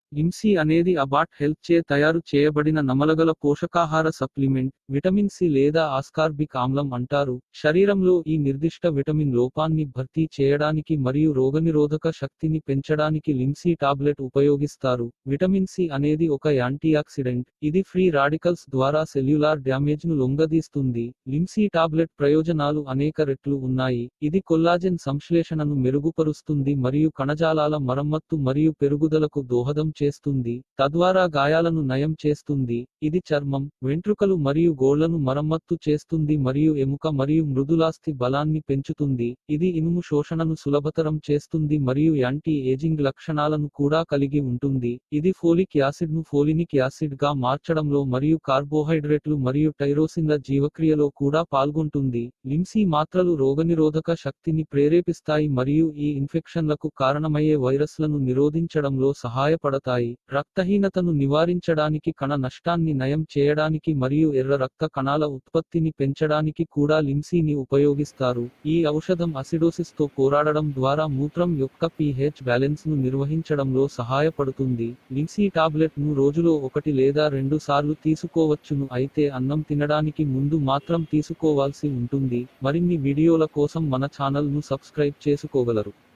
లిమ్సీ అనేది Abbott health చే తయారు చేయబడిన నమలగల పోషకాహార సప్లిమెంట్ విటమిన్ సి లేదా ఆస్కార్బిక్ ఆమ్లం అంటారు శరీరంలో ఈ నిర్దిష్ట విటమిన్ లోపాన్ని భర్తీ చేయడానికి మరియు రోగనిరోధక శక్తిని పెంచడానికి లిమ్సీ టాబ్లెట్ ఉపయోగిస్తారు విటమిన్ సి అనేది ఒక యాంటీఆక్సిడెంట్ ఇది ఫ్రీ రాడికల్స్ ద్వారా సెల్యులార్ డ్యామేజ్ ను లొంగదీస్తుంది లిమ్సీ టాబ్లెట్ ప్రయోజనాలు అనేక రెట్లు ఉన్నాయి ఇది కొల్లాజెన్ సంశ్లేషణను మెరుగుపరుస్తుంది మరియు కణజాలాల మరమ్మత్తు మరియు పెరుగుదలకు దోహదం చేస్తుంది తద్వారా గాయాలను నయం చేస్తుంది ఇది చర్మం వెంట్రుకలు మరియు గోళ్లను మరమ్మత్తు చేస్తుంది మరియు ఎముక మరియు మృదులాస్థి బలాన్ని పెంచుతుంది ఇది ఇనుము శోషణను సులభతరం చేస్తుంది మరియు యాంటీ ఏజింగ్ లక్షణాలను కూడా కలిగి ఉంటుంది ఇది ఫోలిక్ యాసిడ్ ను ఫోలినిక్ యాసిడ్ గా మార్చడంలో మరియు కార్బోహైడ్రేట్లు మరియు టైరోసిన్ల జీవక్రియలో కూడా పాల్గొంటుంది లిమ్సీ మాత్రలు రోగనిరోధక శక్తిని ప్రేరేపిస్తాయి మరియు ఈ ఇన్ఫెక్షన్లకు కారణమయ్యే వైరస్లను నిరోధించడంలో సహాయపడతాయి రక్తహీనతను నివారించడానికి కణ నష్టాన్ని నయం చేయడానికి మరియు ఎర్ర రక్త కణాల ఉత్పత్తిని పెంచడానికి కూడా లిమ్సీని ఉపయోగిస్తారు ఈ ఔషధం అసిడోసిస్ తో పోరాడడం ద్వారా మూత్రం యొక్క pH బ్యాలెన్స్ ను నిర్వహించడంలో సహాయపడుతుంది లిమ్సీ టాబ్లెట్ ను రోజులో ఒకటి లేదా రెండు సార్లు తీసుకోవచ్చును అయితే అన్నం తినడానికి ముందు మాత్రం తీసుకోవాల్సి ఉంటుంది మరిన్ని వీడియోల కోసం మన ఛానల్ ను సబ్స్క్రైబ్ చేసుకోగలరు